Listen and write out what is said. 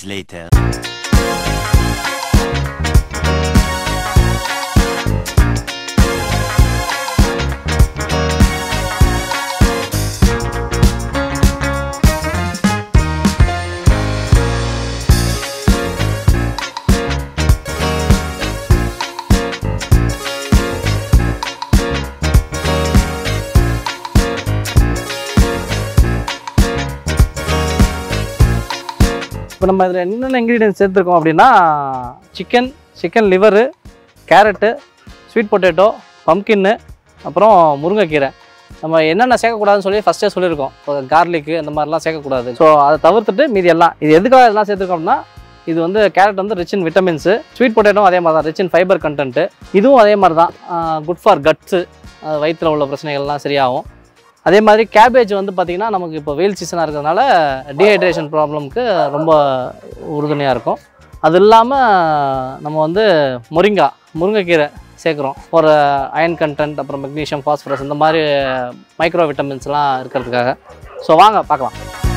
later. இப்போ நம்ம இதில் என்னென்ன இன்க்ரீடியன்ஸ் சேர்த்துருக்கோம் அப்படின்னா chicken chicken liver carrot sweet potato பம்கின்னு அப்புறம் முருங்கைக்கீரை நம்ம என்னென்ன சேர்க்கக்கூடாதுன்னு சொல்லி ஃபஸ்ட்டே சொல்லியிருக்கோம் இப்போ கார்லிக்கு அந்த மாதிரிலாம் சேர்க்கக்கூடாது ஸோ அதை தவிர்த்துட்டு மீதி எல்லாம் இது எதுக்காக இதெல்லாம் சேர்த்துருக்கோம் அப்படின்னா இது வந்து கேரட் வந்து rich in vitamins sweet potato அதே மாதிரி தான் ரிச் இன் ஃபைபர் கண்டென்ட்டு இதுவும் அதே மாதிரி தான் குட் ஃபார் கட்ஸு வயிற்றில் உள்ள பிரச்சனைகள்லாம் சரியாகும் அதே மாதிரி கேபேஜ் வந்து பார்த்திங்கன்னா நமக்கு இப்போ வெயில் சீசனாக இருக்கிறதுனால டீஹைட்ரேஷன் ப்ராப்ளம்க்கு ரொம்ப உறுதுணையாக இருக்கும் அது இல்லாமல் நம்ம வந்து முருங்கா முருங்கைக்கீரை சேர்க்குறோம் ஒரு அயன் கண்டென்ட் அப்புறம் மெக்னீஷியம் ஃபாஸ்பரஸ் இந்த மாதிரி மைக்ரோ விட்டமின்ஸ்லாம் இருக்கிறதுக்காக ஸோ வாங்க பார்க்கலாம்